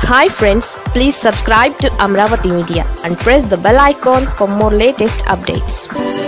hi friends please subscribe to Amaravati media and press the bell icon for more latest updates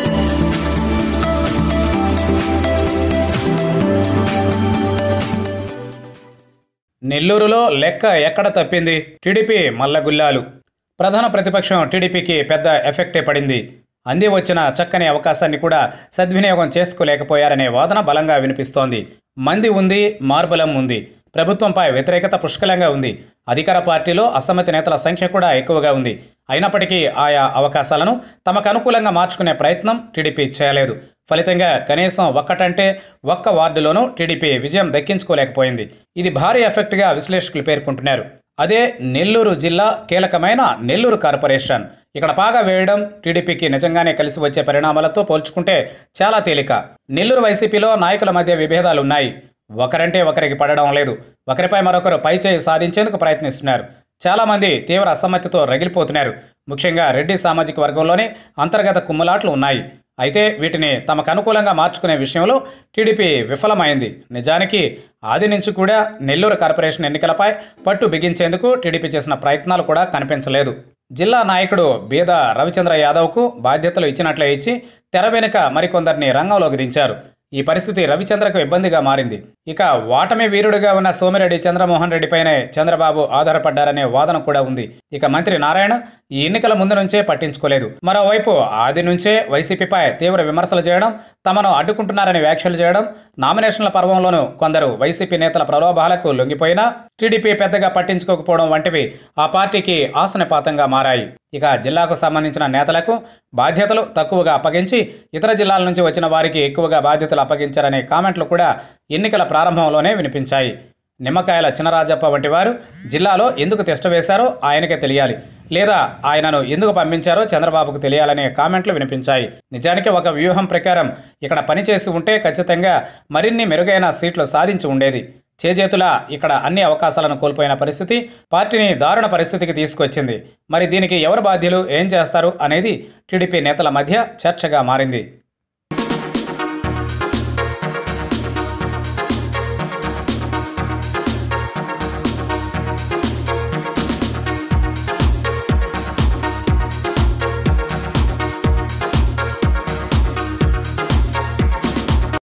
నెల్లూరులో లెక్క ఎక్కడ తప్పింది TDP మల్లగుల్లాలు ప్రధాన ప్రతిపక్షం టీడీపీకి పెద్ద ఎఫెక్టే పడింది అంది వచ్చిన చక్కని అవకాశాన్ని కూడా సద్వినియోగం చేసుకోలేకపోయారనే వాదన బలంగా వినిపిస్తోంది మంది ఉంది మార్బలం ఉంది ప్రభుత్వంపై వ్యతిరేకత పుష్కలంగా ఉంది అధికార పార్టీలో అసమ్మతి నేతల సంఖ్య కూడా ఎక్కువగా ఉంది అయినప్పటికీ ఆయా అవకాశాలను తమకు అనుకూలంగా మార్చుకునే ప్రయత్నం టీడీపీ చేయలేదు ఫలితంగా కనీసం ఒక్కటంటే ఒక్క వార్డులోనూ టీడీపీ విజయం దక్కించుకోలేకపోయింది ఇది భారీ ఎఫెక్ట్గా విశ్లేషకులు పేర్కొంటున్నారు అదే నెల్లూరు జిల్లా కీలకమైన నెల్లూరు కార్పొరేషన్ ఇక్కడ పాగా వేయడం టీడీపీకి నిజంగానే కలిసి వచ్చే పరిణామాలతో పోల్చుకుంటే చాలా తేలిక నెల్లూరు వైసీపీలో నాయకుల మధ్య విభేదాలు ఉన్నాయి ఒకరంటే ఒకరికి పడడం లేదు ఒకరిపై మరొకరు పైచేయి సాధించేందుకు ప్రయత్నిస్తున్నారు చాలామంది తీవ్ర అసమ్మతితో రగిలిపోతున్నారు ముఖ్యంగా రెడ్డి సామాజిక వర్గంలోనే అంతర్గత కుమ్ములాట్లు ఉన్నాయి అయితే వీటిని తమకు అనుకూలంగా మార్చుకునే విషయంలో టీడీపీ విఫలమైంది నిజానికి ఆది నుంచి కూడా నెల్లూరు కార్పొరేషన్ ఎన్నికలపై పట్టు బిగించేందుకు టీడీపీ చేసిన ప్రయత్నాలు కూడా కనిపించలేదు జిల్లా నాయకుడు బీద రవిచంద్ర యాదవ్కు బాధ్యతలు ఇచ్చినట్లే ఇచ్చి తెర వెనుక మరికొందరిని రంగంలోకి దించారు ఈ పరిస్థితి రవిచంద్రకు ఇబ్బందిగా మారింది ఇక వాటమి వీరుడిగా ఉన్న సోమిరెడ్డి చంద్రమోహన్ రెడ్డిపైనే చంద్రబాబు ఆధారపడ్డారనే వాదన కూడా ఉంది ఇక మంత్రి నారాయణ ఈ ఎన్నికల ముందు నుంచే పట్టించుకోలేదు మరోవైపు ఆది నుంచే వైసీపీపై తీవ్ర విమర్శలు చేయడం తమను అడ్డుకుంటున్నారని వ్యాఖ్యలు చేయడం నామినేషన్ల పర్వంలోనూ కొందరు వైసీపీ నేతల ప్రలోభాలకు లొంగిపోయినా టీడీపీ పెద్దగా పట్టించుకోకపోవడం వంటివి ఆ పార్టీకి ఆసనపాతంగా మారాయి ఇక జిల్లాకు సంబంధించిన నేతలకు బాధ్యతలు తక్కువగా అప్పగించి ఇతర జిల్లాల నుంచి వచ్చిన వారికి ఎక్కువగా బాధ్యతలు అప్పగించారనే కామెంట్లు కూడా ఎన్నికల ప్రారంభంలోనే వినిపించాయి నిమ్మకాయల చినరాజప్ప వంటి వారు జిల్లాలో ఎందుకు తిష్టవేశారో ఆయనకే తెలియాలి లేదా ఆయనను ఎందుకు పంపించారో చంద్రబాబుకు తెలియాలనే కామెంట్లు వినిపించాయి నిజానికి ఒక వ్యూహం ప్రకారం ఇక్కడ పనిచేసి ఉంటే ఖచ్చితంగా మరిన్ని మెరుగైన సీట్లు సాధించి ఉండేది చేజేతుల ఇక్కడ అన్ని అవకాశాలను కోల్పోయిన పరిస్థితి పార్టీని దారుణ పరిస్థితికి తీసుకొచ్చింది మరి దీనికి ఎవరు బాధ్యులు ఏం చేస్తారు అనేది టీడీపీ నేతల మధ్య చర్చగా మారింది